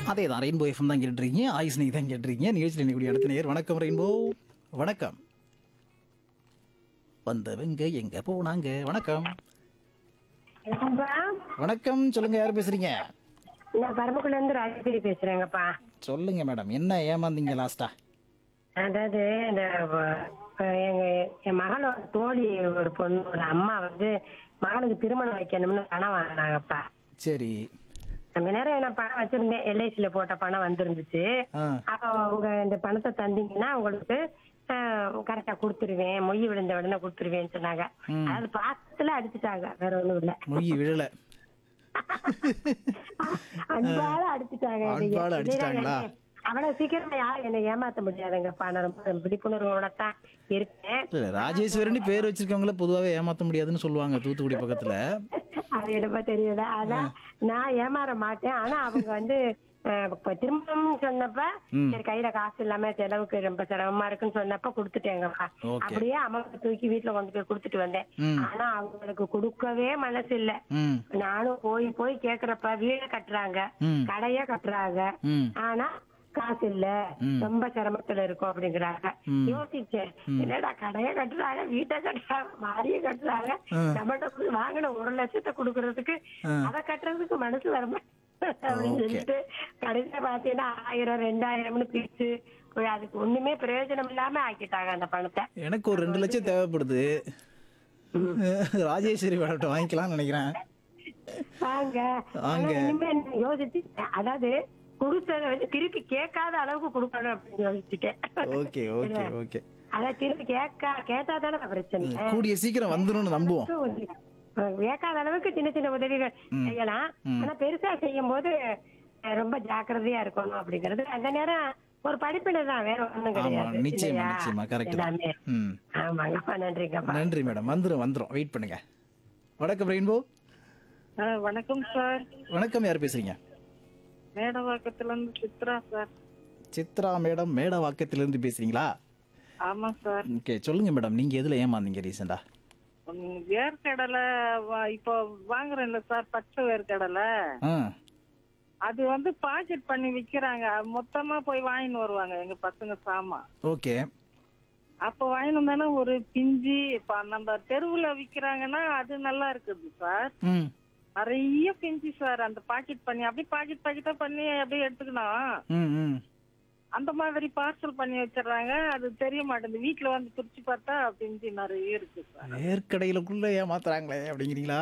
அதே தான் rainbow FM தான் கேட்டுருக்கீங்க ஆயுஸ் நீ தான் கேட்டுருக்கீங்க நிகழ்ச்சியில் இன்னைக்கு அடுத்த நேர் வணக்கம் ரெயின்போ வணக்கம் வந்தவங்க எங்க போனாங்க வணக்கம் வணக்கம்ப்பா வணக்கம் சொல்லுங்க யார் பேசுறீங்க நான் பரமக்குள்ள இருந்து ராஜேஸ்வரி பேசுறேங்கப்பா சொல்லுங்க மேடம் என்ன ஏமாந்தீங்க லாஸ்டா அதாவது இந்த வ- அஹ் எங்க என் மகளோட தோழி ஒரு பொண்ணு ஒரு அம்மா வந்து மகனுக்கு திருமணம் வைக்கணும்னு பணம் வாங்கினாங்கப்பா சரி அந்த நேரம் நான் பணம் வச்சிருந்தேன் எல்ஐசில போட்ட பணம் வந்திருந்துச்சு ஆ அப்போ உங்க இந்த பணத்தை தந்தீங்கன்னா உங்களுக்கு கரெக்டா கொடுத்துருவேன் மொய் விழுந்த உடனே கொடுத்துருவேன்னு சொன்னாங்க அதாவது பாக்கத்துல அடிச்சுட்டாங்க வேற ஒண்ணும் இல்ல மொய் விழல அன்பால அடிச்சுட்டாங்க என்னைய. அன்பால அடிச்சுட்டாங்களா? இல்லைன்னா அவ்வளவு சீக்கிரமா யாரும் என்னை ஏமாத்த முடியாதுங்கப்பா நான் ரொம்ப விழிப்புணர்வோட தான் இருக்கேன் இல்ல ராஜேஸ்வரன் பேர் வச்சிருக்கவங்கள பொதுவாகவே ஏமாத்த முடியாதுன்னு சொல்லுவாங்க தூத்துக்குடி பக்கத்துல அது என்னப்பா தெரியல அதான் நான் ஏமாற மாட்டேன் ஆனா அவங்க வந்து அஹ், இப்ப திருமணம் சொன்னப்ப சரி கையில காசு இல்லாம செலவுக்கு ரொம்ப சிரமமா இருக்குன்னு சொன்னப்ப கொடுத்துட்டேங்கப்பா Okay. அப்படியே அம்மாவுக்கு தூக்கி வீட்டுல கொண்டு போய் கொடுத்துட்டு வந்தேன் ம். ஆனா அவங்களுக்கு கொடுக்கவே மனசு இல்ல ம் நானும் போய் போய் கேக்குறப்ப வீடு கட்டுறாங்க ம். கடைய கட்டுறாங்க ம் ஆனா காசு இல்ல ம். ரொம்ப சிரமத்துல இருக்கும் அப்படிங்கிறாங்க ம். யோசிச்சேன் என்னடா கடைய கட்டுறாங்க வீட்டை கட்டுறாங்க மாறிய கட்டுறாங்க ஆ. நம்மகிட்ட போய் வாங்கின ஒரு லட்சத்தை கொடுக்கறதுக்கு ஆ. அதை கட்டுறதுக்கு மனசு வரமா அப்படின்னு Okay. சொல்லிட்டு கடைசியில பாத்தீங்கன்னா ஆயிரம் ரெண்டாயிரம்னு பிரிச்சு போய் அதுக்கு ஒண்ணுமே பிரயோஜனம் இல்லாம ஆக்கிட்டாங்க அந்த பணத்தை எனக்கு ஒரு ரெண்டு லட்சம் தேவைப்படுது ராஜேஸ்வரி மேடம் வாங்கிக்கலாம்னு நினைக்கிறேன் வாங்க வாங்க. ஆனா இனிமே நான் யோசிச்சு அதாவது கொடுத்ததை வந்து திருப்பி கேட்காத அளவுக்கு கொடுக்கணும் அப்படின்னு யோசிச்சுட்டேன் ஓகே ஓகே ஓகே அதான் திருப்பி கேட்க கேட்டா தானே பிரச்சனை கூடிய சீக்கிரம் வந்துரும்னு நம்புவோம் அஹ் கேட்காத அளவுக்கு சின்ன சின்ன உதவிகள் செய்யலாம் ஆனா பெருசா செய்யும் போது அஹ் ரொம்ப ஜாக்கிரதையா இருக்கணும் அப்படிங்கிறது அந்த நேரம் ஒரு படிப்பினை தான் வேற ஒண்ணும் ஆமா கிடையாது நிச்சயமா இல்லையா? நிச்சயமா கரெக்ட் தான் எல்லாமே ம் ஆமாங்கப்பா நன்றிங்கப்பா நன்றி மேடம் வந்துரும் வந்துரும் வெயிட் பண்ணுங்க வணக்கம் ரெயின்போ வணக்கம் சார் வணக்கம் யார் பேசுறீங்க மேடவாக்கத்துல இருந்து சித்ரா சார் சித்ரா மேடம் மேடவாக்கத்திலிருந்து பேசுறீங்களா ஆமா சார் ஓகே சொல்லுங்க மேடம் நீங்க எதுல ஏமாந்தீங்க ரீசெண்டா உம், வேர்க்கடலை வா- இப்போ வாங்குறேன்ல சார் பச்சை வேர்க்கடலை ஆ அது வந்து பாக்கெட் பண்ணி விக்கிறாங்க மொத்தமா போய் வாங்கின்னு வருவாங்க எங்க பசங்க சாமான் ஓகே அப்ப வாங்கிட்டு வந்தானே ஒரு பிஞ்சி இப்ப நம்ம தெருவுல விக்கிறாங்கன்னா அது நல்லா இருக்குது சார் ம் நிறைய பிஞ்சி சார் அந்த பாக்கெட் பண்ணி அப்படியே பாக்கெட் பாக்கெட்டா பண்ணி அப்படியே எடுத்துக்கணும் ம் ம் அந்த மாதிரி பார்சல் பண்ணி வச்சிடுறாங்க அது தெரிய மாட்டேங்குது வீட்டுல வந்து பிரிச்சு பார்த்தா பிஞ்சு நிறைய இருக்கு சார் வேர்க்கடையிலுக்குள்ள ஏமாத்துறாங்களே அப்படிங்கிறீங்களா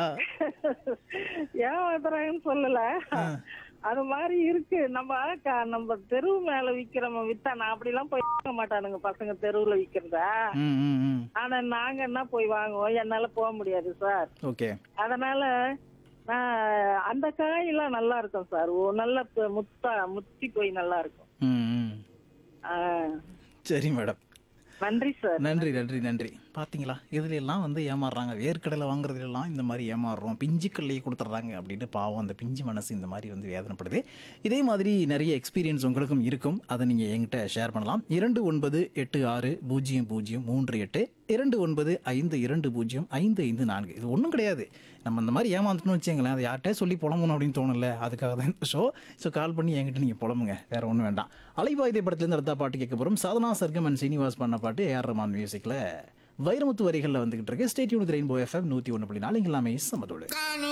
ஏன் வைக்கிறாங்கன்னு சொல்லல அது மாதிரி இருக்கு நம்ம க- நம்ம தெரு மேல விக்கிறவங்க வித்தா நான் அப்படி எல்லாம் போய் வாங்க மாட்டானுங்க பசங்க தெருவுல விக்கிறதா ம் ம் ம் ஆனா நாங்க என்ன போய் வாங்குவோம் என்னால போக முடியாது சார் ஓகே அதனால நான் அந்த காயெல்லாம் நல்லா இருக்கும் சார் ஓ நல்ல ப- முத்தா முத்தி போய் நல்லா இருக்கும் ம் ம் ஆ, சரி மேடம் நன்றி சார் நன்றி நன்றி நன்றி பாத்தீங்களா இதுல எல்லாம் வந்து ஏமாறுறாங்க வேர்க்கடலை வாங்குறதுல எல்லாம் இந்த மாதிரி ஏமாறுறோம் பிஞ்சு கல்லையை கொடுத்துட்றாங்க அப்படின்னு பாவம் அந்த பிஞ்சு மனசு இந்த மாதிரி வந்து வேதனைப்படுது இதே மாதிரி நிறைய எக்ஸ்பீரியன்ஸ் உங்களுக்கும் இருக்கும் அதை நீங்கள் என்கிட்ட ஷேர் பண்ணலாம் இரண்டு ஒன்பது எட்டு ஆறு பூஜ்ஜியம் பூஜ்ஜியம் மூன்று எட்டு இரண்டு ஒன்பது ஐந்து இரண்டு பூஜ்ஜியம் ஐந்து ஐந்து நான்கு இது ஒன்றும் கிடையாது நம்ம இந்த மாதிரி ஏமாந்துட்டோம்னு வச்சுங்களேன் அதை யார்கிட்ட சொல்லி புலம்பணும் அப்படின்னு தோணல அதுக்காக தான் இந்த ஷோ ஸோ கால் பண்ணி என்கிட்ட நீங்கள் புலம்புங்க வேற ஒன்றும் வேண்டாம் அலைவாயுதை படத்துலேருந்து அடுத்த பாட்டு கேட்க போகிறோம் சாதனா சர்க்கம் அண்ட் சீனிவாஸ் பண்ண பாட்டு ஏஆர் ரமான் மியூசிக்கில் வைரமுத்து வரிகளில் வந்துகிட்டு இருக்கு ஸ்டேட்யூன் ரெயின்போ எஃப்எம் நூற்றி ஒன்று புள்ளி நாலு எல்லாமே சமத்தோடு